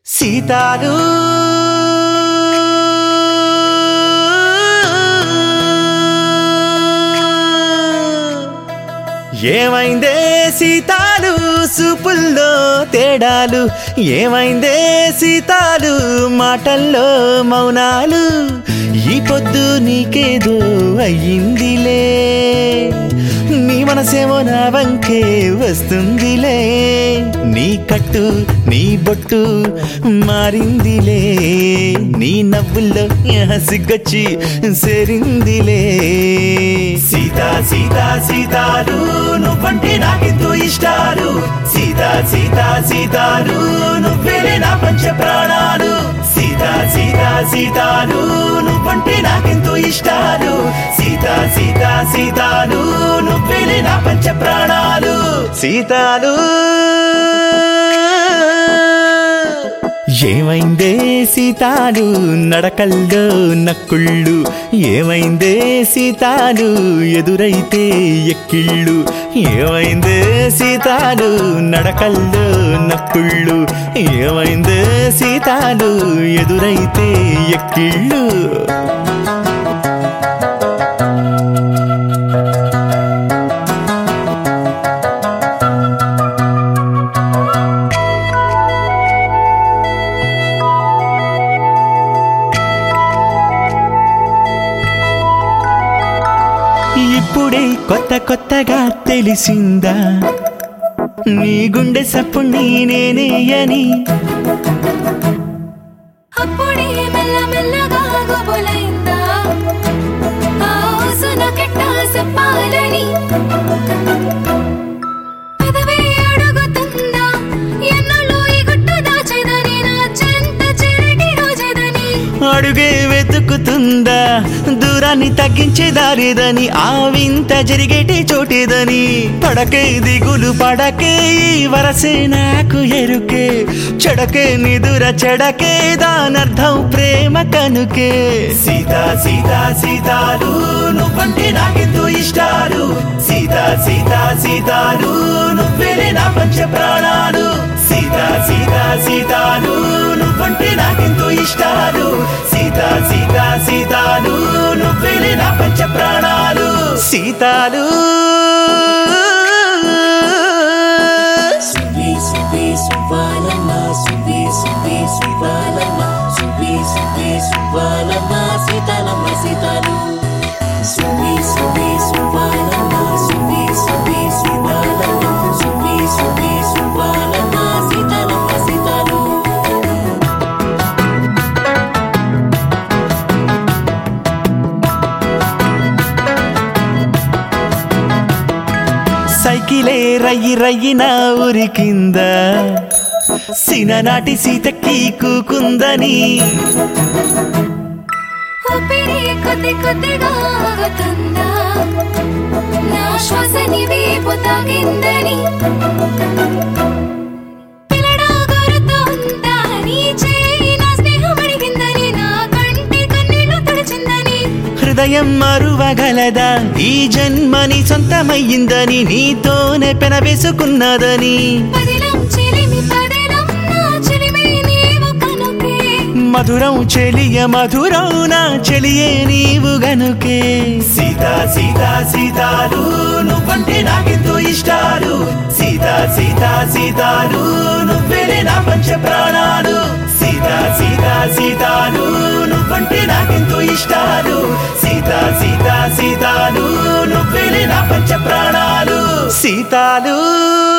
సీతాలు ఏమైందే సీతాలు సూపుల్లో తేడాలు ఏమైందే సీతాలు మాటల్లో మౌనాలు ఈ పొద్దు నీకేదో అయ్యిందిలే నీ మనసేమో నా వంకే వస్తుందిలే నీ కట్టు నీ బొట్టు మారిందిలే నీ నవ్వుల్లో సిగ్గొచ్చి సేరిందిలే సీతా సీతా సీతాలు నువ్వంటే నాకెంతో ఇష్టాలు సీతా సీతా సీతాలు నువ్వేలే నా పంచ ప్రాణాలు సీతా సీతా సీతాలు నువ్వంటే నాకెంతో ఇష్టాలు సీతా సీతా సీతాలు నువ్వేలే నా పంచ ప్రాణాలు సీతాలు ఏమైందే సీతాలు నడకల్లో నక్కుళ్ళు ఏమైందే సీతాలు ఎదురైతే ఎక్కిళ్ళు ఏమైందే సీతాలు నడకల్లో నక్కుళ్ళు ఏమైందే సీతాలు ఎదురైతే ఎక్కిళ్ళు ఇప్పుడే కొత్త కొత్తగా తెలిసిందా నీ గుండె సప్పు నేనే అని అప్పుడే మెల్ల మెల్లగా గుబులైందా ఆ ఊసున కెట్ట చెప్పాలని పెదవే అడుగుతుందా ఎన్నలో ఈ గుట్టు దాచేదని నా చెంత చిరటి రోజేదని అడుగే వెతుకుతుందా దూరాన్ని తగ్గించే దారిదని ఆ వింత జరిగేటి చోటేదని పడకే దిగులు పడకే ఈ వరసే నాకు ఎరుకే చెడకే నిదుర చెడకే దానర్థం ప్రేమ కనుకే సీతా సీతా సీతాలు నువ్వంటే నాకెంతో ఇష్టాలు సీతా సీతా సీతాలు నువ్వేలే నా పంచ ప్రాణాలు సీతా సీతా సీతాలు నువ్వంటే నాకెంతో ఇష్టాలు సీతా సీతా సీతాలు నువ్వేలే నా పంచ ప్రాణాలు సీతాలు Subi, subi, subalama, subi, subi, subalama, subi, subi, subalama, sitalama, sitalu. Subi, subi, subalama, subi, subi, subalama, subi, subi, subalama, sitalama, sitalu. సైకిలే రయ్యి రయ్యిన ఊరి కింద సిననాటి సీతకి కూకుందని ఊపిరి కొద్ది కొద్దిగా ఆగుతుందా నా శ్వాసని వీపు తాగిందని పిల్లడా గుర్తుందా నీ చేయి నా స్నేహం అడిగిందని నా కంటి కన్నీళ్లు తుడిచిందని హృదయం మరువగలదా ఈ జన్మని సొంతమయ్యిందని నీతోనే పెనవేసుకున్నదని పదిలం చెలిమి పదిలం నా చెలిమి నీవు కనుకే మధురం చెలియ మధురం నా చెలియే నీవు గనుకే సీతా సీతా సీతాలు నువ్వంటే నాకెంతో ఇష్టాలు సీతా సీతా సీతాలు నువ్వేలే నా పంచ ప్రాణాలు సీతా సీతా సీతాలు నువ్వంటే నాకెంతో ఇష్టాలు సీతా సీతా సీతాలు నువ్వేలే నా పంచ ప్రాణాలు సీతాలు